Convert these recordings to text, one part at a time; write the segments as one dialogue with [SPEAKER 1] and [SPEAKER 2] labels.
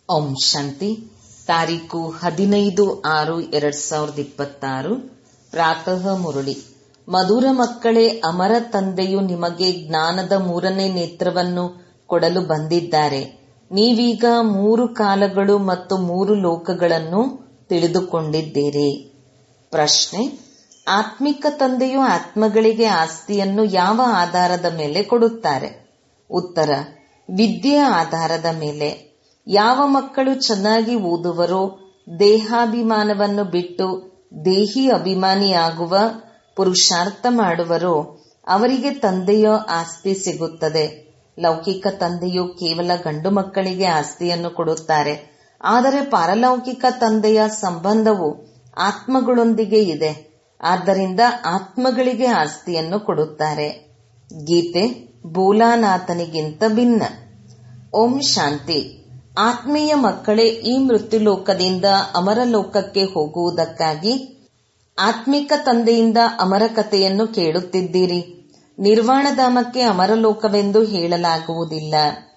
[SPEAKER 1] ಓಂ ಶಾಂತಿ ತಾರೀಕು ಹದಿನೈದು ಆರು ಎರಡ್ ಸಾವಿರದ ಇಪ್ಪತ್ತಾರು ಪ್ರಾತಃ ಮುರಳಿ ಮಧುರ ಮಕ್ಕಳೇ ಅಮರ ತಂದೆಯು ನಿಮಗೆ ಜ್ಞಾನದ ಮೂರನೇ ನೇತ್ರವನ್ನು ಕೊಡಲು ಬಂದಿದ್ದಾರೆ ನೀವೀಗ ಮೂರು ಕಾಲಗಳು ಮತ್ತು ಮೂರು ಲೋಕಗಳನ್ನು ತಿಳಿದುಕೊಂಡಿದ್ದೀರಿ ಪ್ರಶ್ನೆ ಆತ್ಮಿಕ ತಂದೆಯು ಆತ್ಮಗಳಿಗೆ ಆಸ್ತಿಯನ್ನು ಯಾವ ಆಧಾರದ ಮೇಲೆ ಕೊಡುತ್ತಾರೆ ಉತ್ತರ ವಿದ್ಯೆಯ ಆಧಾರದ ಮೇಲೆ ಯಾವ ಮಕ್ಕಳು ಚೆನ್ನಾಗಿ ಓದುವರೋ ದೇಹಾಭಿಮಾನವನ್ನು ಬಿಟ್ಟು ದೇಹಿ ಅಭಿಮಾನಿಯಾಗುವ ಪುರುಷಾರ್ಥ ಮಾಡುವರೋ ಅವರಿಗೆ ತಂದೆಯ ಆಸ್ತಿ ಸಿಗುತ್ತದೆ ಲೌಕಿಕ ತಂದೆಯು ಕೇವಲ ಗಂಡು ಮಕ್ಕಳಿಗೆ ಆಸ್ತಿಯನ್ನು ಕೊಡುತ್ತಾರೆ ಆದರೆ ಪಾರಲೌಕಿಕ ತಂದೆಯ ಸಂಬಂಧವು ಆತ್ಮಗಳೊಂದಿಗೆ ಇದೆ ಆದ್ದರಿಂದ ಆತ್ಮಗಳಿಗೆ ಆಸ್ತಿಯನ್ನು ಕೊಡುತ್ತಾರೆ ಗೀತೆ ಬೋಲಾನಾಥನಿಗಿಂತ ಭಿನ್ನ ಓಂ ಶಾಂತಿ ಆತ್ಮೀಯ ಮಕ್ಕಳೇ ಈ ಮೃತ್ಯುಲೋಕದಿಂದ ಅಮರ ಲೋಕಕ್ಕೆ ಹೋಗುವುದಕ್ಕಾಗಿ ಆತ್ಮಿಕ ತಂದೆಯಿಂದ ಅಮರ ಕಥೆಯನ್ನು ಕೇಳುತ್ತಿದ್ದೀರಿ ನಿರ್ವಾಣಧಾಮಕ್ಕೆ ಅಮರಲೋಕವೆಂದು ಹೇಳಲಾಗುವುದಿಲ್ಲ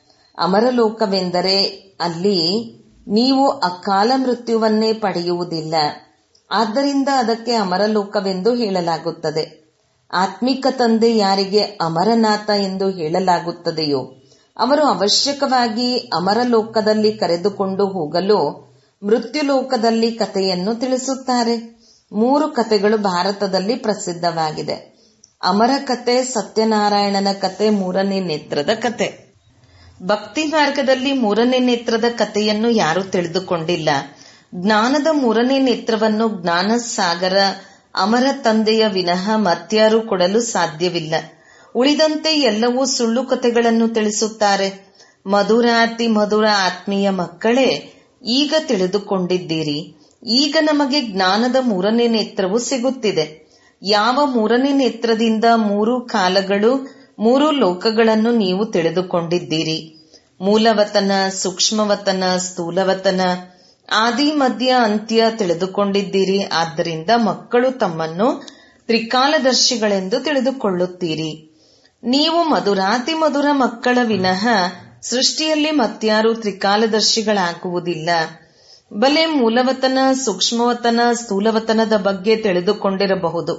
[SPEAKER 1] ಅಮರಲೋಕವೆಂದರೆ ಅಲ್ಲಿ ನೀವು ಅಕಾಲ ಮೃತ್ಯುವನ್ನೇ ಪಡೆಯುವುದಿಲ್ಲ ಆದ್ದರಿಂದ ಅದಕ್ಕೆ ಅಮರಲೋಕವೆಂದು ಹೇಳಲಾಗುತ್ತದೆ ಆತ್ಮಿಕ ತಂದೆ ಯಾರಿಗೆ ಅಮರನಾಥ ಎಂದು ಹೇಳಲಾಗುತ್ತದೆಯೋ ಅವರು ಅವಶ್ಯಕವಾಗಿ ಅಮರಲೋಕದಲ್ಲಿ ಕರೆದುಕೊಂಡು ಹೋಗಲು ಮೃತ್ಯುಲೋಕದಲ್ಲಿ ಕಥೆಯನ್ನು ತಿಳಿಸುತ್ತಾರೆ ಮೂರು ಕಥೆಗಳು ಭಾರತದಲ್ಲಿ ಪ್ರಸಿದ್ಧವಾಗಿದೆ ಅಮರ ಕತೆ ಸತ್ಯನಾರಾಯಣನ ಕತೆ ಮೂರನೇ ನೇತ್ರದ ಕತೆ ಭಕ್ತಿ ಮಾರ್ಗದಲ್ಲಿ ಮೂರನೇ ನೇತ್ರದ ಕಥೆಯನ್ನು ಯಾರೂ ತಿಳಿದುಕೊಂಡಿಲ್ಲ ಜ್ಞಾನದ ಮೂರನೇ ನೇತ್ರವನ್ನು ಜ್ಞಾನ ಸಾಗರ ಅಮರ ತಂದೆಯ ವಿನಃ ಮತ್ಯಾರೂ ಕೊಡಲು ಸಾಧ್ಯವಿಲ್ಲ ಉಳಿದಂತೆ ಎಲ್ಲವೂ ಸುಳ್ಳು ಕಥೆಗಳನ್ನು ತಿಳಿಸುತ್ತಾರೆ ಮಧುರ ಅತಿ ಮಧುರ ಆತ್ಮೀಯ ಮಕ್ಕಳೇ ಈಗ ತಿಳಿದುಕೊಂಡಿದ್ದೀರಿ ಈಗ ನಮಗೆ ಜ್ಞಾನದ ಮೂರನೇ ನೇತ್ರವು ಸಿಗುತ್ತಿದೆ ಯಾವ ಮೂರನೇ ನೇತ್ರದಿಂದ ಮೂರು ಕಾಲಗಳು ಮೂರು ಲೋಕಗಳನ್ನು ನೀವು ತಿಳಿದುಕೊಂಡಿದ್ದೀರಿ ಮೂಲವತನ ಸೂಕ್ಷ್ಮವತನ ಸ್ಥೂಲವತನ ಆದಿ ಮಧ್ಯ ಅಂತ್ಯ ತಿಳಿದುಕೊಂಡಿದ್ದೀರಿ ಆದ್ದರಿಂದ ಮಕ್ಕಳು ತಮ್ಮನ್ನು ತ್ರಿಕಾಲದರ್ಶಿಗಳೆಂದು ತಿಳಿದುಕೊಳ್ಳುತ್ತೀರಿ ನೀವು ಮಧುರಾತಿ ಮಧುರ ಮಕ್ಕಳ ವಿನಃ ಸೃಷ್ಟಿಯಲ್ಲಿ ಮತ್ಯಾರು ತ್ರಿಕಾಲದರ್ಶಿಗಳಾಗುವುದಿಲ್ಲ ಬಲೆ ಮೂಲವತನ ಸೂಕ್ಷ್ಮವತನ ಸ್ಥೂಲವತನದ ಬಗ್ಗೆ ತಿಳಿದುಕೊಂಡಿರಬಹುದು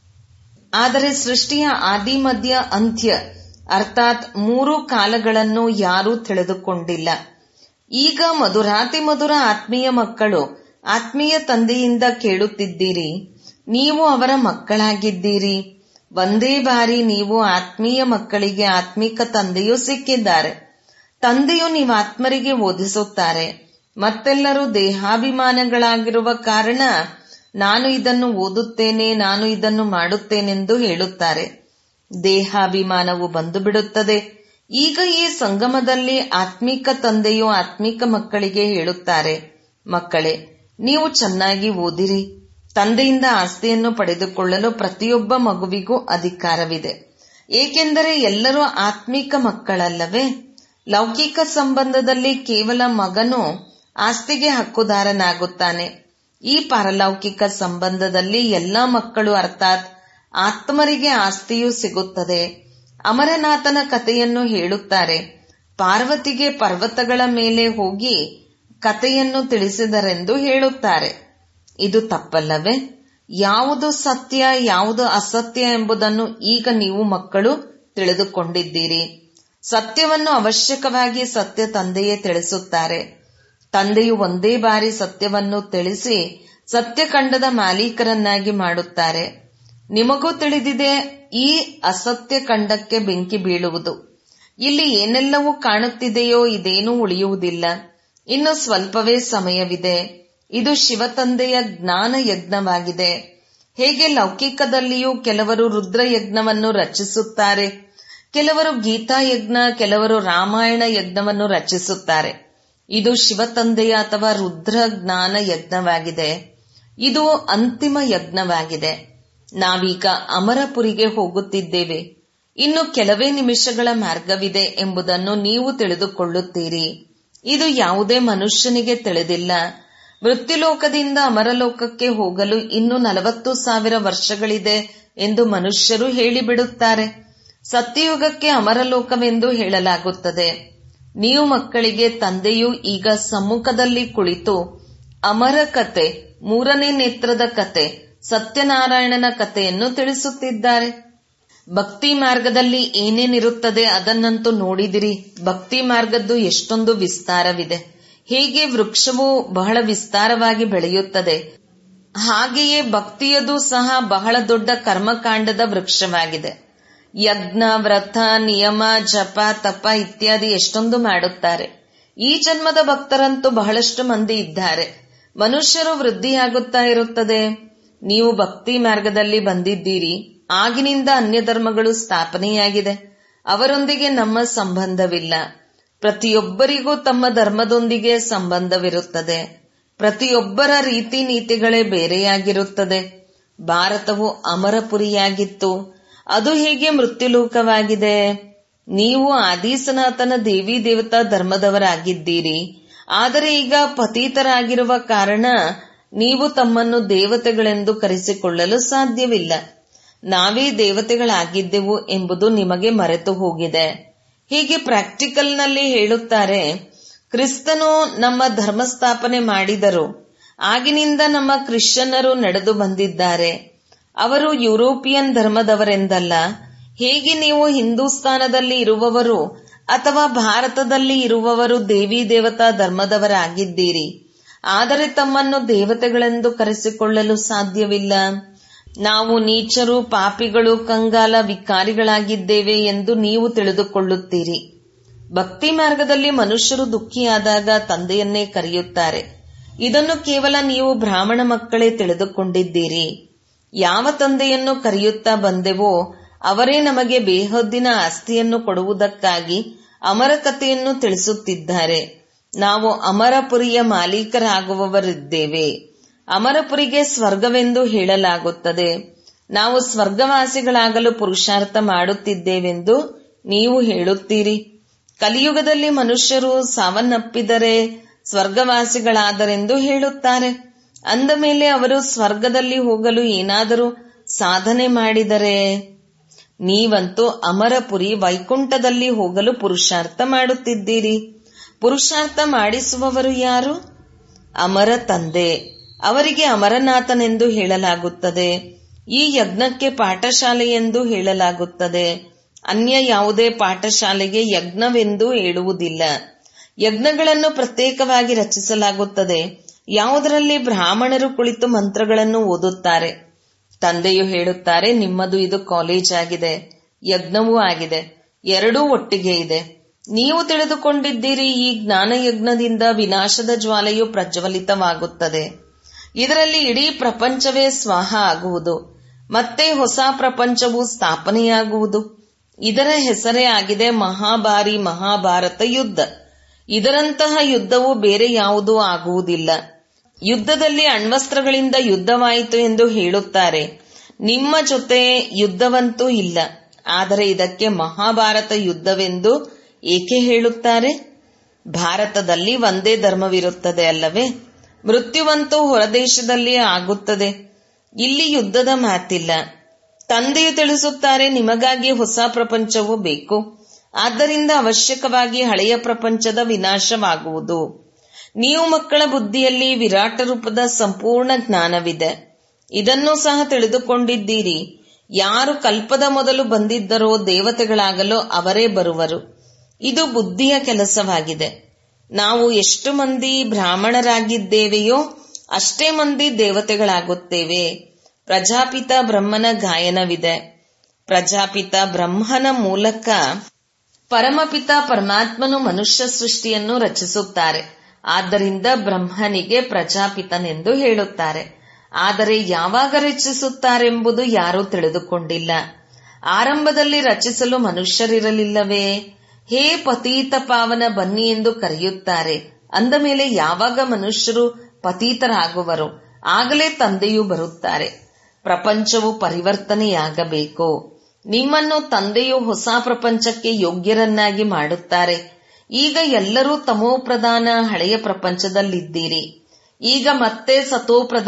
[SPEAKER 1] ಆದರೆ ಸೃಷ್ಟಿಯ ಆದಿ ಮಧ್ಯ ಅಂತ್ಯ ಅರ್ಥಾತ್ ಮೂರು ಕಾಲಗಳನ್ನು ಯಾರೂ ತಿಳಿದುಕೊಂಡಿಲ್ಲ ಈಗ ಮಧುರಾತಿ ಮಧುರ ಆತ್ಮೀಯ ಮಕ್ಕಳು ಆತ್ಮೀಯ ತಂದೆಯಿಂದ ಕೇಳುತ್ತಿದ್ದೀರಿ ನೀವು ಅವರ ಮಕ್ಕಳಾಗಿದ್ದೀರಿ ಒಂದೇ ಬಾರಿ ನೀವು ಆತ್ಮೀಯ ಮಕ್ಕಳಿಗೆ ಆತ್ಮಿಕ ತಂದೆಯೂ ಸಿಕ್ಕಿದ್ದಾರೆ ತಂದೆಯು ನೀವು ಆತ್ಮರಿಗೆ ಓದಿಸುತ್ತಾರೆ ಮತ್ತೆಲ್ಲರೂ ದೇಹಾಭಿಮಾನಗಳಾಗಿರುವ ಕಾರಣ ನಾನು ಇದನ್ನು ಓದುತ್ತೇನೆ ನಾನು ಇದನ್ನು ಮಾಡುತ್ತೇನೆಂದು ಹೇಳುತ್ತಾರೆ ದೇಹಾಭಿಮಾನವು ಬಂದು ಬಿಡುತ್ತದೆ ಈಗ ಈ ಸಂಗಮದಲ್ಲಿ ಆತ್ಮಿಕ ತಂದೆಯು ಆತ್ಮಿಕ ಮಕ್ಕಳಿಗೆ ಹೇಳುತ್ತಾರೆ ಮಕ್ಕಳೇ ನೀವು ಚೆನ್ನಾಗಿ ಓದಿರಿ ತಂದೆಯಿಂದ ಆಸ್ತಿಯನ್ನು ಪಡೆದುಕೊಳ್ಳಲು ಪ್ರತಿಯೊಬ್ಬ ಮಗುವಿಗೂ ಅಧಿಕಾರವಿದೆ ಏಕೆಂದರೆ ಎಲ್ಲರೂ ಆತ್ಮಿಕ ಮಕ್ಕಳಲ್ಲವೇ ಲೌಕಿಕ ಸಂಬಂಧದಲ್ಲಿ ಕೇವಲ ಮಗನು ಆಸ್ತಿಗೆ ಹಕ್ಕುದಾರನಾಗುತ್ತಾನೆ ಈ ಪಾರಲೌಕಿಕ ಸಂಬಂಧದಲ್ಲಿ ಎಲ್ಲಾ ಮಕ್ಕಳು ಅರ್ಥಾತ್ ಆತ್ಮರಿಗೆ ಆಸ್ತಿಯೂ ಸಿಗುತ್ತದೆ ಅಮರನಾಥನ ಕಥೆಯನ್ನು ಹೇಳುತ್ತಾರೆ ಪಾರ್ವತಿಗೆ ಪರ್ವತಗಳ ಮೇಲೆ ಹೋಗಿ ಕಥೆಯನ್ನು ತಿಳಿಸಿದರೆಂದು ಹೇಳುತ್ತಾರೆ ಇದು ತಪ್ಪಲ್ಲವೇ ಯಾವುದು ಸತ್ಯ ಯಾವುದು ಅಸತ್ಯ ಎಂಬುದನ್ನು ಈಗ ನೀವು ಮಕ್ಕಳು ತಿಳಿದುಕೊಂಡಿದ್ದೀರಿ ಸತ್ಯವನ್ನು ಅವಶ್ಯಕವಾಗಿ ಸತ್ಯ ತಂದೆಯೇ ತಿಳಿಸುತ್ತಾರೆ ತಂದೆಯು ಒಂದೇ ಬಾರಿ ಸತ್ಯವನ್ನು ತಿಳಿಸಿ ಸತ್ಯಖಂಡದ ಮಾಲೀಕರನ್ನಾಗಿ ಮಾಡುತ್ತಾರೆ ನಿಮಗೂ ತಿಳಿದಿದೆ ಈ ಅಸತ್ಯ ಖಂಡಕ್ಕೆ ಬೆಂಕಿ ಬೀಳುವುದು ಇಲ್ಲಿ ಏನೆಲ್ಲವೂ ಕಾಣುತ್ತಿದೆಯೋ ಇದೇನೂ ಉಳಿಯುವುದಿಲ್ಲ ಇನ್ನು ಸ್ವಲ್ಪವೇ ಸಮಯವಿದೆ ಇದು ಶಿವತಂದೆಯ ಜ್ಞಾನ ಯಜ್ಞವಾಗಿದೆ ಹೇಗೆ ಲೌಕಿಕದಲ್ಲಿಯೂ ಕೆಲವರು ರುದ್ರ ಯಜ್ಞವನ್ನು ರಚಿಸುತ್ತಾರೆ ಕೆಲವರು ಗೀತಾ ಯಜ್ಞ ಕೆಲವರು ರಾಮಾಯಣ ಯಜ್ಞವನ್ನು ರಚಿಸುತ್ತಾರೆ ಇದು ಶಿವತಂದೆಯ ಅಥವಾ ರುದ್ರ ಜ್ಞಾನ ಯಜ್ಞವಾಗಿದೆ ಇದು ಅಂತಿಮ ಯಜ್ಞವಾಗಿದೆ ನಾವೀಗ ಅಮರಪುರಿಗೆ ಹೋಗುತ್ತಿದ್ದೇವೆ ಇನ್ನು ಕೆಲವೇ ನಿಮಿಷಗಳ ಮಾರ್ಗವಿದೆ ಎಂಬುದನ್ನು ನೀವು ತಿಳಿದುಕೊಳ್ಳುತ್ತೀರಿ ಇದು ಯಾವುದೇ ಮನುಷ್ಯನಿಗೆ ತಿಳಿದಿಲ್ಲ ಮೃತ್ಯುಲೋಕದಿಂದ ಅಮರಲೋಕಕ್ಕೆ ಹೋಗಲು ಇನ್ನು ನಲವತ್ತು ಸಾವಿರ ವರ್ಷಗಳಿದೆ ಎಂದು ಮನುಷ್ಯರು ಹೇಳಿಬಿಡುತ್ತಾರೆ ಸತ್ಯಯುಗಕ್ಕೆ ಅಮರಲೋಕವೆಂದು ಹೇಳಲಾಗುತ್ತದೆ ನೀವು ಮಕ್ಕಳಿಗೆ ತಂದೆಯು ಈಗ ಸಮ್ಮುಖದಲ್ಲಿ ಕುಳಿತು ಅಮರ ಕತೆ ಮೂರನೇ ನೇತ್ರದ ಕತೆ ಸತ್ಯನಾರಾಯಣನ ಕಥೆಯನ್ನು ತಿಳಿಸುತ್ತಿದ್ದಾರೆ ಭಕ್ತಿ ಮಾರ್ಗದಲ್ಲಿ ಏನೇನಿರುತ್ತದೆ ಅದನ್ನಂತೂ ನೋಡಿದಿರಿ ಭಕ್ತಿ ಮಾರ್ಗದ್ದು ಎಷ್ಟೊಂದು ವಿಸ್ತಾರವಿದೆ ಹೇಗೆ ವೃಕ್ಷವು ಬಹಳ ವಿಸ್ತಾರವಾಗಿ ಬೆಳೆಯುತ್ತದೆ ಹಾಗೆಯೇ ಭಕ್ತಿಯದು ಸಹ ಬಹಳ ದೊಡ್ಡ ಕರ್ಮಕಾಂಡದ ವೃಕ್ಷವಾಗಿದೆ ಯಜ್ಞ ವ್ರತ ನಿಯಮ ಜಪ ತಪ ಇತ್ಯಾದಿ ಎಷ್ಟೊಂದು ಮಾಡುತ್ತಾರೆ ಈ ಜನ್ಮದ ಭಕ್ತರಂತೂ ಬಹಳಷ್ಟು ಮಂದಿ ಇದ್ದಾರೆ ಮನುಷ್ಯರು ವೃದ್ಧಿಯಾಗುತ್ತಾ ಇರುತ್ತದೆ ನೀವು ಭಕ್ತಿ ಮಾರ್ಗದಲ್ಲಿ ಬಂದಿದ್ದೀರಿ ಆಗಿನಿಂದ ಅನ್ಯ ಧರ್ಮಗಳು ಸ್ಥಾಪನೆಯಾಗಿದೆ ಅವರೊಂದಿಗೆ ನಮ್ಮ ಸಂಬಂಧವಿಲ್ಲ ಪ್ರತಿಯೊಬ್ಬರಿಗೂ ತಮ್ಮ ಧರ್ಮದೊಂದಿಗೆ ಸಂಬಂಧವಿರುತ್ತದೆ ಪ್ರತಿಯೊಬ್ಬರ ರೀತಿ ನೀತಿಗಳೇ ಬೇರೆಯಾಗಿರುತ್ತದೆ ಭಾರತವು ಅಮರಪುರಿಯಾಗಿತ್ತು ಅದು ಹೇಗೆ ಮೃತ್ಯುಲೋಕವಾಗಿದೆ ನೀವು ಆದಿಸನಾತನ ದೇವಿ ದೇವತಾ ಧರ್ಮದವರಾಗಿದ್ದೀರಿ ಆದರೆ ಈಗ ಪತೀತರಾಗಿರುವ ಕಾರಣ ನೀವು ತಮ್ಮನ್ನು ದೇವತೆಗಳೆಂದು ಕರೆಸಿಕೊಳ್ಳಲು ಸಾಧ್ಯವಿಲ್ಲ ನಾವೇ ದೇವತೆಗಳಾಗಿದ್ದೆವು ಎಂಬುದು ನಿಮಗೆ ಮರೆತು ಹೋಗಿದೆ ಹೀಗೆ ಪ್ರಾಕ್ಟಿಕಲ್ನಲ್ಲಿ ಹೇಳುತ್ತಾರೆ ಕ್ರಿಸ್ತನು ನಮ್ಮ ಧರ್ಮ ಸ್ಥಾಪನೆ ಮಾಡಿದರು ಆಗಿನಿಂದ ನಮ್ಮ ಕ್ರಿಶ್ಚಿಯನ್ನರು ನಡೆದು ಬಂದಿದ್ದಾರೆ ಅವರು ಯುರೋಪಿಯನ್ ಧರ್ಮದವರೆಂದಲ್ಲ ಹೇಗೆ ನೀವು ಹಿಂದೂಸ್ತಾನದಲ್ಲಿ ಇರುವವರು ಅಥವಾ ಭಾರತದಲ್ಲಿ ಇರುವವರು ದೇವಿ ದೇವತಾ ಧರ್ಮದವರಾಗಿದ್ದೀರಿ ಆದರೆ ತಮ್ಮನ್ನು ದೇವತೆಗಳೆಂದು ಕರೆಸಿಕೊಳ್ಳಲು ಸಾಧ್ಯವಿಲ್ಲ ನಾವು ನೀಚರು ಪಾಪಿಗಳು ಕಂಗಾಲ ವಿಕಾರಿಗಳಾಗಿದ್ದೇವೆ ಎಂದು ನೀವು ತಿಳಿದುಕೊಳ್ಳುತ್ತೀರಿ ಭಕ್ತಿ ಮಾರ್ಗದಲ್ಲಿ ಮನುಷ್ಯರು ದುಃಖಿಯಾದಾಗ ತಂದೆಯನ್ನೇ ಕರೆಯುತ್ತಾರೆ ಇದನ್ನು ಕೇವಲ ನೀವು ಬ್ರಾಹ್ಮಣ ಮಕ್ಕಳೇ ತಿಳಿದುಕೊಂಡಿದ್ದೀರಿ ಯಾವ ತಂದೆಯನ್ನು ಕರೆಯುತ್ತಾ ಬಂದೆವೋ ಅವರೇ ನಮಗೆ ಬೇಹದ್ದಿನ ಆಸ್ತಿಯನ್ನು ಕೊಡುವುದಕ್ಕಾಗಿ ಅಮರ ಕಥೆಯನ್ನು ತಿಳಿಸುತ್ತಿದ್ದಾರೆ ನಾವು ಅಮರಪುರಿಯ ಮಾಲೀಕರಾಗುವವರಿದ್ದೇವೆ ಅಮರಪುರಿಗೆ ಸ್ವರ್ಗವೆಂದು ಹೇಳಲಾಗುತ್ತದೆ ನಾವು ಸ್ವರ್ಗವಾಸಿಗಳಾಗಲು ಪುರುಷಾರ್ಥ ಮಾಡುತ್ತಿದ್ದೇವೆಂದು ನೀವು ಹೇಳುತ್ತೀರಿ ಕಲಿಯುಗದಲ್ಲಿ ಮನುಷ್ಯರು ಸಾವನ್ನಪ್ಪಿದರೆ ಸ್ವರ್ಗವಾಸಿಗಳಾದರೆಂದು ಹೇಳುತ್ತಾರೆ ಅಂದ ಮೇಲೆ ಅವರು ಸ್ವರ್ಗದಲ್ಲಿ ಹೋಗಲು ಏನಾದರೂ ಸಾಧನೆ ಮಾಡಿದರೆ ನೀವಂತೂ ಅಮರಪುರಿ ವೈಕುಂಠದಲ್ಲಿ ಹೋಗಲು ಪುರುಷಾರ್ಥ ಮಾಡುತ್ತಿದ್ದೀರಿ ಪುರುಷಾರ್ಥ ಮಾಡಿಸುವವರು ಯಾರು ಅಮರ ತಂದೆ ಅವರಿಗೆ ಅಮರನಾಥನೆಂದು ಹೇಳಲಾಗುತ್ತದೆ ಈ ಯಜ್ಞಕ್ಕೆ ಪಾಠಶಾಲೆ ಎಂದು ಹೇಳಲಾಗುತ್ತದೆ ಅನ್ಯ ಯಾವುದೇ ಪಾಠಶಾಲೆಗೆ ಯಜ್ಞವೆಂದು ಹೇಳುವುದಿಲ್ಲ ಯಜ್ಞಗಳನ್ನು ಪ್ರತ್ಯೇಕವಾಗಿ ರಚಿಸಲಾಗುತ್ತದೆ ಯಾವುದರಲ್ಲಿ ಬ್ರಾಹ್ಮಣರು ಕುಳಿತು ಮಂತ್ರಗಳನ್ನು ಓದುತ್ತಾರೆ ತಂದೆಯು ಹೇಳುತ್ತಾರೆ ನಿಮ್ಮದು ಇದು ಕಾಲೇಜ್ ಆಗಿದೆ ಯಜ್ಞವೂ ಆಗಿದೆ ಎರಡೂ ಒಟ್ಟಿಗೆ ಇದೆ ನೀವು ತಿಳಿದುಕೊಂಡಿದ್ದೀರಿ ಈ ಜ್ಞಾನ ಯಜ್ಞದಿಂದ ವಿನಾಶದ ಜ್ವಾಲೆಯು ಪ್ರಜ್ವಲಿತವಾಗುತ್ತದೆ ಇದರಲ್ಲಿ ಇಡೀ ಪ್ರಪಂಚವೇ ಸ್ವಾಹ ಆಗುವುದು ಮತ್ತೆ ಹೊಸ ಪ್ರಪಂಚವು ಸ್ಥಾಪನೆಯಾಗುವುದು ಇದರ ಹೆಸರೇ ಆಗಿದೆ ಮಹಾಭಾರಿ ಮಹಾಭಾರತ ಯುದ್ಧ ಇದರಂತಹ ಯುದ್ಧವು ಬೇರೆ ಯಾವುದೂ ಆಗುವುದಿಲ್ಲ ಯುದ್ಧದಲ್ಲಿ ಅಣ್ವಸ್ತ್ರಗಳಿಂದ ಯುದ್ಧವಾಯಿತು ಎಂದು ಹೇಳುತ್ತಾರೆ ನಿಮ್ಮ ಜೊತೆ ಯುದ್ಧವಂತೂ ಇಲ್ಲ ಆದರೆ ಇದಕ್ಕೆ ಮಹಾಭಾರತ ಯುದ್ಧವೆಂದು ಏಕೆ ಹೇಳುತ್ತಾರೆ ಭಾರತದಲ್ಲಿ ಒಂದೇ ಧರ್ಮವಿರುತ್ತದೆ ಅಲ್ಲವೇ ಮೃತ್ಯುವಂತೂ ಹೊರದೇಶದಲ್ಲಿ ಆಗುತ್ತದೆ ಇಲ್ಲಿ ಯುದ್ಧದ ಮಾತಿಲ್ಲ ತಂದೆಯು ತಿಳಿಸುತ್ತಾರೆ ನಿಮಗಾಗಿ ಹೊಸ ಪ್ರಪಂಚವು ಬೇಕು ಆದ್ದರಿಂದ ಅವಶ್ಯಕವಾಗಿ ಹಳೆಯ ಪ್ರಪಂಚದ ವಿನಾಶವಾಗುವುದು ನೀವು ಮಕ್ಕಳ ಬುದ್ಧಿಯಲ್ಲಿ ವಿರಾಟ ರೂಪದ ಸಂಪೂರ್ಣ ಜ್ಞಾನವಿದೆ ಇದನ್ನು ಸಹ ತಿಳಿದುಕೊಂಡಿದ್ದೀರಿ ಯಾರು ಕಲ್ಪದ ಮೊದಲು ಬಂದಿದ್ದರೋ ದೇವತೆಗಳಾಗಲು ಅವರೇ ಬರುವರು ಇದು ಬುದ್ಧಿಯ ಕೆಲಸವಾಗಿದೆ ನಾವು ಎಷ್ಟು ಮಂದಿ ಬ್ರಾಹ್ಮಣರಾಗಿದ್ದೇವೆಯೋ ಅಷ್ಟೇ ಮಂದಿ ದೇವತೆಗಳಾಗುತ್ತೇವೆ ಪ್ರಜಾಪಿತ ಬ್ರಹ್ಮನ ಗಾಯನವಿದೆ ಪ್ರಜಾಪಿತ ಬ್ರಹ್ಮನ ಮೂಲಕ ಪರಮಪಿತ ಪರಮಾತ್ಮನು ಮನುಷ್ಯ ಸೃಷ್ಟಿಯನ್ನು ರಚಿಸುತ್ತಾರೆ ಆದ್ದರಿಂದ ಬ್ರಹ್ಮನಿಗೆ ಪ್ರಜಾಪಿತನೆಂದು ಹೇಳುತ್ತಾರೆ ಆದರೆ ಯಾವಾಗ ರಚಿಸುತ್ತಾರೆಂಬುದು ಯಾರೂ ತಿಳಿದುಕೊಂಡಿಲ್ಲ ಆರಂಭದಲ್ಲಿ ರಚಿಸಲು ಮನುಷ್ಯರಿರಲಿಲ್ಲವೇ ಹೇ ಪತೀತ ಪಾವನ ಬನ್ನಿ ಎಂದು ಕರೆಯುತ್ತಾರೆ ಅಂದ ಮೇಲೆ ಯಾವಾಗ ಮನುಷ್ಯರು ಪತೀತರಾಗುವರು ಆಗಲೇ ತಂದೆಯು ಬರುತ್ತಾರೆ ಪ್ರಪಂಚವು ಪರಿವರ್ತನೆಯಾಗಬೇಕು ನಿಮ್ಮನ್ನು ತಂದೆಯು ಹೊಸ ಪ್ರಪಂಚಕ್ಕೆ ಯೋಗ್ಯರನ್ನಾಗಿ ಮಾಡುತ್ತಾರೆ ಈಗ ಎಲ್ಲರೂ ತಮೋಪ್ರಧಾನ ಹಳೆಯ ಪ್ರಪಂಚದಲ್ಲಿದ್ದೀರಿ ಈಗ ಮತ್ತೆ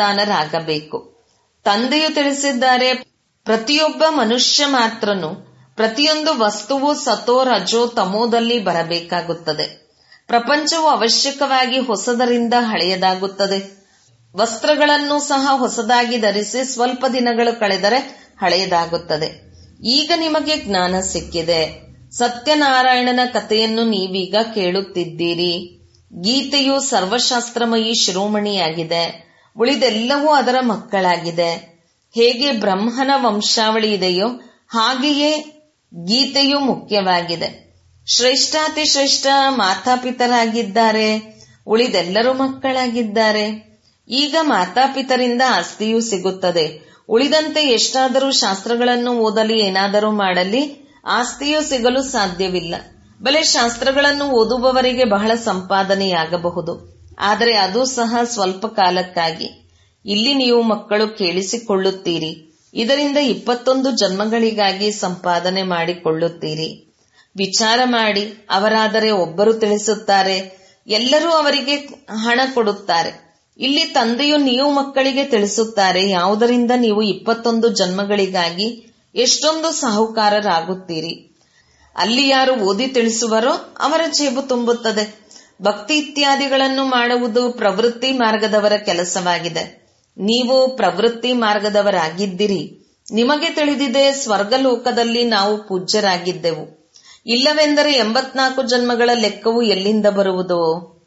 [SPEAKER 1] ಸತೋಪ್ರಧಾನರಾಗಬೇಕು ತಂದೆಯು ತಿಳಿಸಿದ್ದಾರೆ ಪ್ರತಿಯೊಬ್ಬ ಮನುಷ್ಯ ಮಾತ್ರನು ಪ್ರತಿಯೊಂದು ವಸ್ತುವು ಸತೋ ರಜೋ ತಮೋದಲ್ಲಿ ಬರಬೇಕಾಗುತ್ತದೆ ಪ್ರಪಂಚವು ಅವಶ್ಯಕವಾಗಿ ಹೊಸದರಿಂದ ಹಳೆಯದಾಗುತ್ತದೆ ವಸ್ತ್ರಗಳನ್ನು ಸಹ ಹೊಸದಾಗಿ ಧರಿಸಿ ಸ್ವಲ್ಪ ದಿನಗಳು ಕಳೆದರೆ ಹಳೆಯದಾಗುತ್ತದೆ ಈಗ ನಿಮಗೆ ಜ್ಞಾನ ಸಿಕ್ಕಿದೆ ಸತ್ಯನಾರಾಯಣನ ಕಥೆಯನ್ನು ನೀವೀಗ ಕೇಳುತ್ತಿದ್ದೀರಿ ಗೀತೆಯು ಸರ್ವಶಾಸ್ತ್ರಮಯಿ ಶಿರೋಮಣಿಯಾಗಿದೆ ಉಳಿದೆಲ್ಲವೂ ಅದರ ಮಕ್ಕಳಾಗಿದೆ ಹೇಗೆ ಬ್ರಹ್ಮನ ವಂಶಾವಳಿ ಇದೆಯೋ ಹಾಗೆಯೇ ಗೀತೆಯು ಮುಖ್ಯವಾಗಿದೆ ಶ್ರೇಷ್ಠಾತಿ ಶ್ರೇಷ್ಠ ಮಾತಾಪಿತರಾಗಿದ್ದಾರೆ ಉಳಿದೆಲ್ಲರೂ ಮಕ್ಕಳಾಗಿದ್ದಾರೆ ಈಗ ಮಾತಾಪಿತರಿಂದ ಆಸ್ತಿಯೂ ಸಿಗುತ್ತದೆ ಉಳಿದಂತೆ ಎಷ್ಟಾದರೂ ಶಾಸ್ತ್ರಗಳನ್ನು ಓದಲಿ ಏನಾದರೂ ಮಾಡಲಿ ಆಸ್ತಿಯೂ ಸಿಗಲು ಸಾಧ್ಯವಿಲ್ಲ ಬಲೆ ಶಾಸ್ತ್ರಗಳನ್ನು ಓದುವವರಿಗೆ ಬಹಳ ಸಂಪಾದನೆಯಾಗಬಹುದು ಆದರೆ ಅದು ಸಹ ಸ್ವಲ್ಪ ಕಾಲಕ್ಕಾಗಿ ಇಲ್ಲಿ ನೀವು ಮಕ್ಕಳು ಕೇಳಿಸಿಕೊಳ್ಳುತ್ತೀರಿ ಇದರಿಂದ ಇಪ್ಪತ್ತೊಂದು ಜನ್ಮಗಳಿಗಾಗಿ ಸಂಪಾದನೆ ಮಾಡಿಕೊಳ್ಳುತ್ತೀರಿ ವಿಚಾರ ಮಾಡಿ ಅವರಾದರೆ ಒಬ್ಬರು ತಿಳಿಸುತ್ತಾರೆ ಎಲ್ಲರೂ ಅವರಿಗೆ ಹಣ ಕೊಡುತ್ತಾರೆ ಇಲ್ಲಿ ತಂದೆಯು ನೀವು ಮಕ್ಕಳಿಗೆ ತಿಳಿಸುತ್ತಾರೆ ಯಾವುದರಿಂದ ನೀವು ಇಪ್ಪತ್ತೊಂದು ಜನ್ಮಗಳಿಗಾಗಿ ಎಷ್ಟೊಂದು ಸಾಹುಕಾರರಾಗುತ್ತೀರಿ ಅಲ್ಲಿ ಯಾರು ಓದಿ ತಿಳಿಸುವರೋ ಅವರ ಜೇಬು ತುಂಬುತ್ತದೆ ಭಕ್ತಿ ಇತ್ಯಾದಿಗಳನ್ನು ಮಾಡುವುದು ಪ್ರವೃತ್ತಿ ಮಾರ್ಗದವರ ಕೆಲಸವಾಗಿದೆ ನೀವು ಪ್ರವೃತ್ತಿ ಮಾರ್ಗದವರಾಗಿದ್ದಿರಿ ನಿಮಗೆ ತಿಳಿದಿದೆ ಸ್ವರ್ಗಲೋಕದಲ್ಲಿ ನಾವು ಪೂಜ್ಯರಾಗಿದ್ದೆವು ಇಲ್ಲವೆಂದರೆ ಎಂಬತ್ನಾಲ್ಕು ಜನ್ಮಗಳ ಲೆಕ್ಕವು ಎಲ್ಲಿಂದ ಬರುವುದು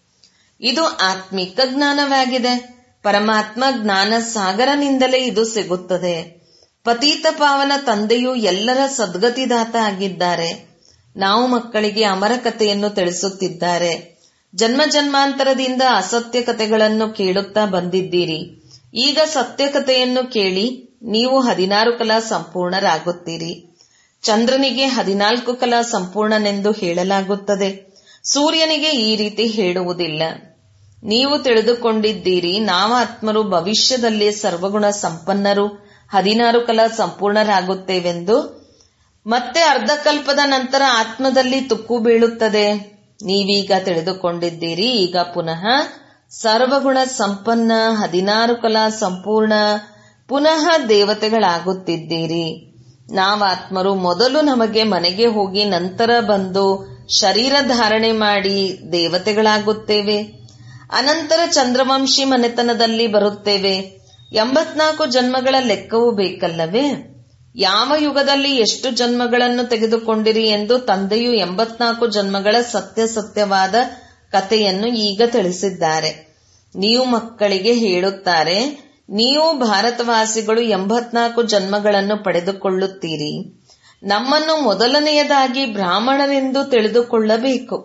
[SPEAKER 1] ಇದು ಆತ್ಮಿಕ ಜ್ಞಾನವಾಗಿದೆ ಪರಮಾತ್ಮ ಜ್ಞಾನ ಸಾಗರನಿಂದಲೇ ಇದು ಸಿಗುತ್ತದೆ ಪತೀತ ಪಾವನ ತಂದೆಯು ಎಲ್ಲರ ಸದ್ಗತಿದಾತ ಆಗಿದ್ದಾರೆ ನಾವು ಮಕ್ಕಳಿಗೆ ಅಮರ ಕಥೆಯನ್ನು ತಿಳಿಸುತ್ತಿದ್ದಾರೆ ಜನ್ಮ ಜನ್ಮಾಂತರದಿಂದ ಅಸತ್ಯ ಕಥೆಗಳನ್ನು ಕೇಳುತ್ತಾ ಬಂದಿದ್ದೀರಿ ಈಗ ಸತ್ಯ ಕಥೆಯನ್ನು ಕೇಳಿ ನೀವು ಹದಿನಾರು ಕಲಾ ಸಂಪೂರ್ಣರಾಗುತ್ತೀರಿ ಚಂದ್ರನಿಗೆ ಹದಿನಾಲ್ಕು ಕಲಾ ಸಂಪೂರ್ಣನೆಂದು ಹೇಳಲಾಗುತ್ತದೆ ಸೂರ್ಯನಿಗೆ ಈ ರೀತಿ ಹೇಳುವುದಿಲ್ಲ ನೀವು ತಿಳಿದುಕೊಂಡಿದ್ದೀರಿ ನಾವಾತ್ಮರು ಭವಿಷ್ಯದಲ್ಲಿ ಸರ್ವಗುಣ ಸಂಪನ್ನರು ಹದಿನಾರು ಕಲಾ ಸಂಪೂರ್ಣರಾಗುತ್ತೇವೆಂದು ಮತ್ತೆ ಅರ್ಧಕಲ್ಪದ ನಂತರ ಆತ್ಮದಲ್ಲಿ ತುಕ್ಕು ಬೀಳುತ್ತದೆ ನೀವೀಗ ತಿಳಿದುಕೊಂಡಿದ್ದೀರಿ ಈಗ ಪುನಃ ಸರ್ವಗುಣ ಸಂಪನ್ನ ಹದಿನಾರು ಕಲಾ ಸಂಪೂರ್ಣ ಪುನಃ ದೇವತೆಗಳಾಗುತ್ತಿದ್ದೀರಿ ನಾವಾತ್ಮರು ಮೊದಲು ನಮಗೆ ಮನೆಗೆ ಹೋಗಿ ನಂತರ ಬಂದು ಶರೀರ ಧಾರಣೆ ಮಾಡಿ ದೇವತೆಗಳಾಗುತ್ತೇವೆ ಅನಂತರ ಚಂದ್ರವಂಶಿ ಮನೆತನದಲ್ಲಿ ಬರುತ್ತೇವೆ ಎಂಬತ್ನಾಲ್ಕು ಜನ್ಮಗಳ ಲೆಕ್ಕವೂ ಬೇಕಲ್ಲವೇ ಯಾವ ಯುಗದಲ್ಲಿ ಎಷ್ಟು ಜನ್ಮಗಳನ್ನು ತೆಗೆದುಕೊಂಡಿರಿ ಎಂದು ತಂದೆಯು ಎಂಬತ್ನಾಲ್ಕು ಜನ್ಮಗಳ ಸತ್ಯ ಸತ್ಯವಾದ ಕಥೆಯನ್ನು ಈಗ ತಿಳಿಸಿದ್ದಾರೆ ನೀವು ಮಕ್ಕಳಿಗೆ ಹೇಳುತ್ತಾರೆ ನೀವು ಭಾರತವಾಸಿಗಳು ಎಂಬತ್ನಾಲ್ಕು ಜನ್ಮಗಳನ್ನು ಪಡೆದುಕೊಳ್ಳುತ್ತೀರಿ ನಮ್ಮನ್ನು ಮೊದಲನೆಯದಾಗಿ ಬ್ರಾಹ್ಮಣರೆಂದು ತಿಳಿದುಕೊಳ್ಳಬೇಕು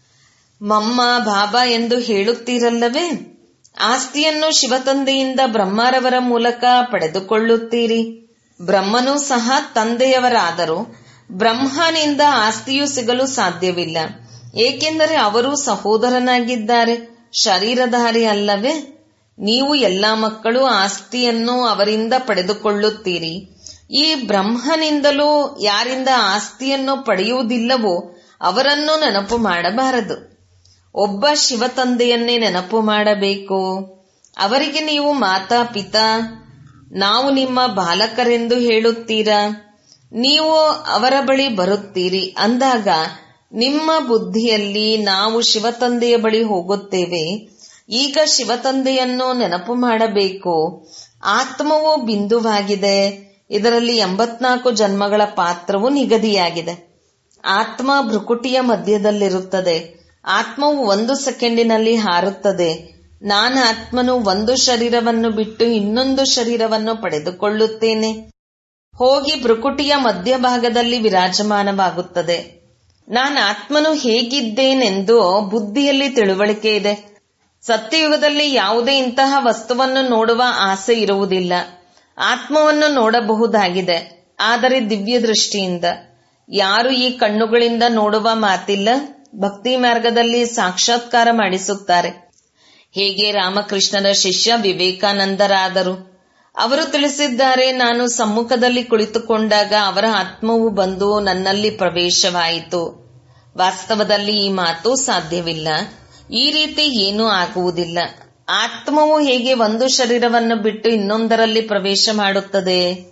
[SPEAKER 1] ಮಮ್ಮ ಬಾಬಾ ಎಂದು ಹೇಳುತ್ತೀರಲ್ಲವೇ ಆಸ್ತಿಯನ್ನು ಶಿವತಂದೆಯಿಂದ ಬ್ರಹ್ಮರವರ ಮೂಲಕ ಪಡೆದುಕೊಳ್ಳುತ್ತೀರಿ ಬ್ರಹ್ಮನೂ ಸಹ ತಂದೆಯವರಾದರೂ ಬ್ರಹ್ಮನಿಂದ ಆಸ್ತಿಯೂ ಸಿಗಲು ಸಾಧ್ಯವಿಲ್ಲ ಏಕೆಂದರೆ ಅವರು ಸಹೋದರನಾಗಿದ್ದಾರೆ ಶರೀರಧಾರಿ ಅಲ್ಲವೇ ನೀವು ಎಲ್ಲಾ ಮಕ್ಕಳು ಆಸ್ತಿಯನ್ನು ಅವರಿಂದ ಪಡೆದುಕೊಳ್ಳುತ್ತೀರಿ ಈ ಬ್ರಹ್ಮನಿಂದಲೂ ಯಾರಿಂದ ಆಸ್ತಿಯನ್ನು ಪಡೆಯುವುದಿಲ್ಲವೋ ಅವರನ್ನು ನೆನಪು ಮಾಡಬಾರದು ಒಬ್ಬ ಶಿವತಂದೆಯನ್ನೇ ನೆನಪು ಮಾಡಬೇಕು ಅವರಿಗೆ ನೀವು ಮಾತಾ ಪಿತಾ ನಾವು ನಿಮ್ಮ ಬಾಲಕರೆಂದು ಹೇಳುತ್ತೀರಾ ನೀವು ಅವರ ಬಳಿ ಬರುತ್ತೀರಿ ಅಂದಾಗ ನಿಮ್ಮ ಬುದ್ಧಿಯಲ್ಲಿ ನಾವು ಶಿವತಂದೆಯ ಬಳಿ ಹೋಗುತ್ತೇವೆ ಈಗ ಶಿವತಂದೆಯನ್ನು ನೆನಪು ಮಾಡಬೇಕು ಆತ್ಮವು ಬಿಂದುವಾಗಿದೆ ಇದರಲ್ಲಿ ಎಂಬತ್ನಾಲ್ಕು ಜನ್ಮಗಳ ಪಾತ್ರವು ನಿಗದಿಯಾಗಿದೆ ಆತ್ಮ ಭ್ರುಕುಟಿಯ ಮಧ್ಯದಲ್ಲಿರುತ್ತದೆ ಆತ್ಮವು ಒಂದು ಸೆಕೆಂಡಿನಲ್ಲಿ ಹಾರುತ್ತದೆ ನಾನು ಆತ್ಮನು ಒಂದು ಶರೀರವನ್ನು ಬಿಟ್ಟು ಇನ್ನೊಂದು ಶರೀರವನ್ನು ಪಡೆದುಕೊಳ್ಳುತ್ತೇನೆ ಹೋಗಿ ಭ್ರುಕುಟಿಯ ಮಧ್ಯಭಾಗದಲ್ಲಿ ವಿರಾಜಮಾನವಾಗುತ್ತದೆ ನಾನು ಆತ್ಮನು ಹೇಗಿದ್ದೇನೆಂದು ಬುದ್ಧಿಯಲ್ಲಿ ತಿಳುವಳಿಕೆ ಇದೆ ಸತ್ಯಯುಗದಲ್ಲಿ ಯಾವುದೇ ಇಂತಹ ವಸ್ತುವನ್ನು ನೋಡುವ ಆಸೆ ಇರುವುದಿಲ್ಲ ಆತ್ಮವನ್ನು ನೋಡಬಹುದಾಗಿದೆ ಆದರೆ ದಿವ್ಯ ದೃಷ್ಟಿಯಿಂದ ಯಾರು ಈ ಕಣ್ಣುಗಳಿಂದ ನೋಡುವ ಮಾತಿಲ್ಲ ಭಕ್ತಿ ಮಾರ್ಗದಲ್ಲಿ ಸಾಕ್ಷಾತ್ಕಾರ ಮಾಡಿಸುತ್ತಾರೆ ಹೇಗೆ ರಾಮಕೃಷ್ಣರ ಶಿಷ್ಯ ವಿವೇಕಾನಂದರಾದರು ಅವರು ತಿಳಿಸಿದ್ದಾರೆ ನಾನು ಸಮ್ಮುಖದಲ್ಲಿ ಕುಳಿತುಕೊಂಡಾಗ ಅವರ ಆತ್ಮವು ಬಂದು ನನ್ನಲ್ಲಿ ಪ್ರವೇಶವಾಯಿತು ವಾಸ್ತವದಲ್ಲಿ ಈ ಮಾತು ಸಾಧ್ಯವಿಲ್ಲ ಈ ರೀತಿ ಏನೂ ಆಗುವುದಿಲ್ಲ ಆತ್ಮವು ಹೇಗೆ ಒಂದು ಶರೀರವನ್ನು ಬಿಟ್ಟು ಇನ್ನೊಂದರಲ್ಲಿ ಪ್ರವೇಶ ಮಾಡುತ್ತದೆ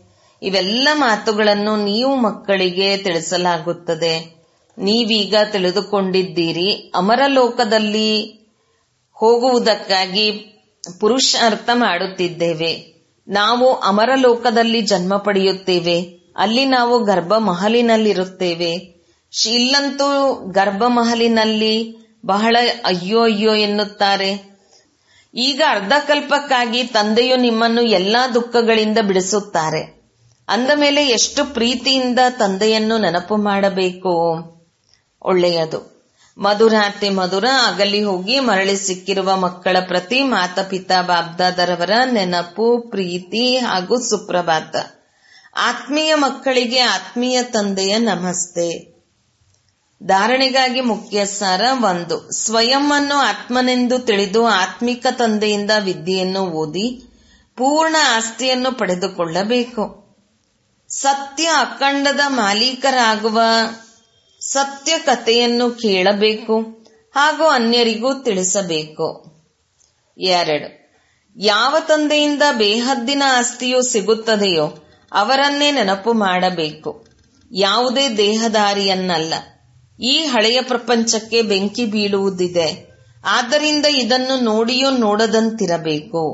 [SPEAKER 1] ಇವೆಲ್ಲ ಮಾತುಗಳನ್ನು ನೀವು ಮಕ್ಕಳಿಗೆ ತಿಳಿಸಲಾಗುತ್ತದೆ ನೀವೀಗ ತಿಳಿದುಕೊಂಡಿದ್ದೀರಿ ಅಮರಲೋಕದಲ್ಲಿ ಹೋಗುವುದಕ್ಕಾಗಿ ಪುರುಷಾರ್ಥ ಮಾಡುತ್ತಿದ್ದೇವೆ ನಾವು ಅಮರಲೋಕದಲ್ಲಿ ಜನ್ಮ ಪಡೆಯುತ್ತೇವೆ ಅಲ್ಲಿ ನಾವು ಗರ್ಭ ಮಹಲಿನಲ್ಲಿರುತ್ತೇವೆ ಇಲ್ಲಂತೂ ಗರ್ಭ ಮಹಲಿನಲ್ಲಿ ಬಹಳ ಅಯ್ಯೋ ಅಯ್ಯೋ ಎನ್ನುತ್ತಾರೆ ಈಗ ಅರ್ಧಕಲ್ಪಕ್ಕಾಗಿ ತಂದೆಯು ನಿಮ್ಮನ್ನು ಎಲ್ಲಾ ದುಃಖಗಳಿಂದ ಬಿಡಿಸುತ್ತಾರೆ ಅಂದ ಮೇಲೆ ಎಷ್ಟು ಪ್ರೀತಿಯಿಂದ ತಂದೆಯನ್ನು ನೆನಪು ಮಾಡಬೇಕು ಒಳ್ಳೆಯದು ಮಧುರಾತಿ ಮಧುರ ಅಗಲಿ ಹೋಗಿ ಮರಳಿ ಸಿಕ್ಕಿರುವ ಮಕ್ಕಳ ಪ್ರತಿ ಮಾತಪಿತಾ ಬಾಬ್ದಾದರವರ ನೆನಪು ಪ್ರೀತಿ ಹಾಗೂ ಸುಪ್ರಭಾತ ಆತ್ಮೀಯ ಮಕ್ಕಳಿಗೆ ಆತ್ಮೀಯ ತಂದೆಯ ನಮಸ್ತೆ ಧಾರಣೆಗಾಗಿ ಮುಖ್ಯ ಸಾರ ಒಂದು ಸ್ವಯಂ ಅನ್ನು ಆತ್ಮನೆಂದು ತಿಳಿದು ಆತ್ಮಿಕ ತಂದೆಯಿಂದ ವಿದ್ಯೆಯನ್ನು ಓದಿ ಪೂರ್ಣ ಆಸ್ತಿಯನ್ನು ಪಡೆದುಕೊಳ್ಳಬೇಕು ಸತ್ಯ ಅಖಂಡದ ಮಾಲೀಕರಾಗುವ ಸತ್ಯ ಕಥೆಯನ್ನು ಕೇಳಬೇಕು ಹಾಗೂ ಅನ್ಯರಿಗೂ ತಿಳಿಸಬೇಕು ಎರಡು ಯಾವ ತಂದೆಯಿಂದ ಬೇಹದ್ದಿನ ಆಸ್ತಿಯು ಸಿಗುತ್ತದೆಯೋ ಅವರನ್ನೇ ನೆನಪು ಮಾಡಬೇಕು ಯಾವುದೇ ದೇಹದಾರಿಯನ್ನಲ್ಲ ಈ ಹಳೆಯ ಪ್ರಪಂಚಕ್ಕೆ ಬೆಂಕಿ ಬೀಳುವುದಿದೆ ಆದ್ದರಿಂದ ಇದನ್ನು ನೋಡಿಯೂ ನೋಡದಂತಿರಬೇಕು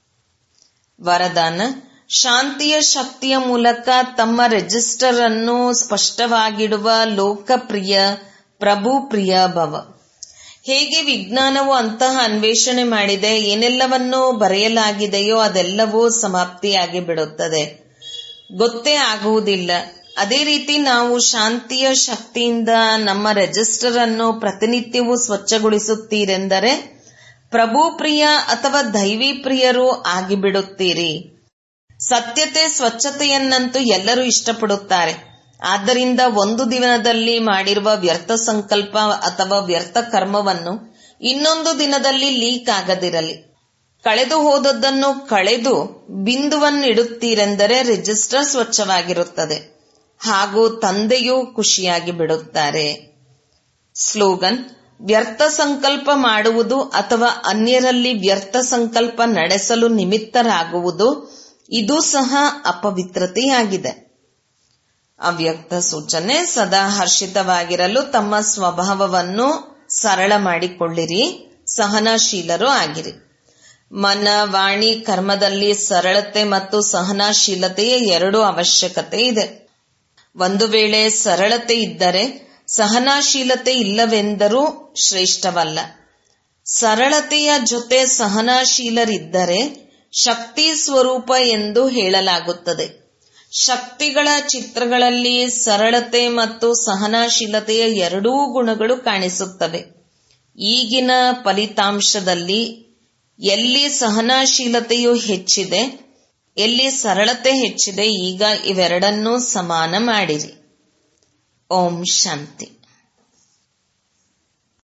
[SPEAKER 1] ವರದಾನ ಶಾಂತಿಯ ಶಕ್ತಿಯ ಮೂಲಕ ತಮ್ಮ ರಿಜಿಸ್ಟರ್ ಅನ್ನು ಸ್ಪಷ್ಟವಾಗಿಡುವ ಲೋಕಪ್ರಿಯ ಪ್ರಭು ಪ್ರಿಯ ಭವ ಹೇಗೆ ವಿಜ್ಞಾನವು ಅಂತಹ ಅನ್ವೇಷಣೆ ಮಾಡಿದೆ ಏನೆಲ್ಲವನ್ನೂ ಬರೆಯಲಾಗಿದೆಯೋ ಅದೆಲ್ಲವೂ ಸಮಾಪ್ತಿಯಾಗಿ ಬಿಡುತ್ತದೆ ಗೊತ್ತೇ ಆಗುವುದಿಲ್ಲ ಅದೇ ರೀತಿ ನಾವು ಶಾಂತಿಯ ಶಕ್ತಿಯಿಂದ ನಮ್ಮ ರಿಜಿಸ್ಟರ್ ಅನ್ನು ಪ್ರತಿನಿತ್ಯವೂ ಸ್ವಚ್ಛಗೊಳಿಸುತ್ತೀರೆಂದರೆ ಪ್ರಭು ಪ್ರಿಯ ಅಥವಾ ದೈವಿ ಪ್ರಿಯರು ಆಗಿಬಿಡುತ್ತೀರಿ ಸತ್ಯತೆ ಸ್ವಚ್ಛತೆಯನ್ನಂತೂ ಎಲ್ಲರೂ ಇಷ್ಟಪಡುತ್ತಾರೆ ಆದ್ದರಿಂದ ಒಂದು ದಿನದಲ್ಲಿ ಮಾಡಿರುವ ವ್ಯರ್ಥ ಸಂಕಲ್ಪ ಅಥವಾ ವ್ಯರ್ಥ ಕರ್ಮವನ್ನು ಇನ್ನೊಂದು ದಿನದಲ್ಲಿ ಲೀಕ್ ಆಗದಿರಲಿ ಕಳೆದು ಹೋದದ್ದನ್ನು ಕಳೆದು ಬಿಂದುವನ್ನಿಡುತ್ತೀರೆಂದರೆ ರಿಜಿಸ್ಟರ್ ಸ್ವಚ್ಛವಾಗಿರುತ್ತದೆ ಹಾಗೂ ತಂದೆಯೂ ಖುಷಿಯಾಗಿ ಬಿಡುತ್ತಾರೆ ಸ್ಲೋಗನ್ ವ್ಯರ್ಥ ಸಂಕಲ್ಪ ಮಾಡುವುದು ಅಥವಾ ಅನ್ಯರಲ್ಲಿ ವ್ಯರ್ಥ ಸಂಕಲ್ಪ ನಡೆಸಲು ನಿಮಿತ್ತರಾಗುವುದು ಇದು ಸಹ ಅಪವಿತ್ರತೆಯಾಗಿದೆ ಅವ್ಯಕ್ತ ಸೂಚನೆ ಸದಾ ಹರ್ಷಿತವಾಗಿರಲು ತಮ್ಮ ಸ್ವಭಾವವನ್ನು ಸರಳ ಮಾಡಿಕೊಳ್ಳಿರಿ ಸಹನಶೀಲರು ಆಗಿರಿ ಮನ ವಾಣಿ ಕರ್ಮದಲ್ಲಿ ಸರಳತೆ ಮತ್ತು ಸಹನಶೀಲತೆಯ ಎರಡು ಅವಶ್ಯಕತೆ ಇದೆ ಒಂದು ವೇಳೆ ಸರಳತೆ ಇದ್ದರೆ ಸಹನಶೀಲತೆ ಇಲ್ಲವೆಂದರೂ ಶ್ರೇಷ್ಠವಲ್ಲ ಸರಳತೆಯ ಜೊತೆ ಸಹನಶೀಲರಿದ್ದರೆ ಶಕ್ತಿ ಸ್ವರೂಪ ಎಂದು ಹೇಳಲಾಗುತ್ತದೆ ಶಕ್ತಿಗಳ ಚಿತ್ರಗಳಲ್ಲಿ ಸರಳತೆ ಮತ್ತು ಸಹನಶೀಲತೆಯ ಎರಡೂ ಗುಣಗಳು ಕಾಣಿಸುತ್ತವೆ ಈಗಿನ ಫಲಿತಾಂಶದಲ್ಲಿ ಎಲ್ಲಿ ಸಹನಶೀಲತೆಯು ಹೆಚ್ಚಿದೆ ಎಲ್ಲಿ ಸರಳತೆ ಹೆಚ್ಚಿದೆ ಈಗ ಇವೆರಡನ್ನೂ ಸಮಾನ ಮಾಡಿರಿ ಓಂ ಶಾಂತಿ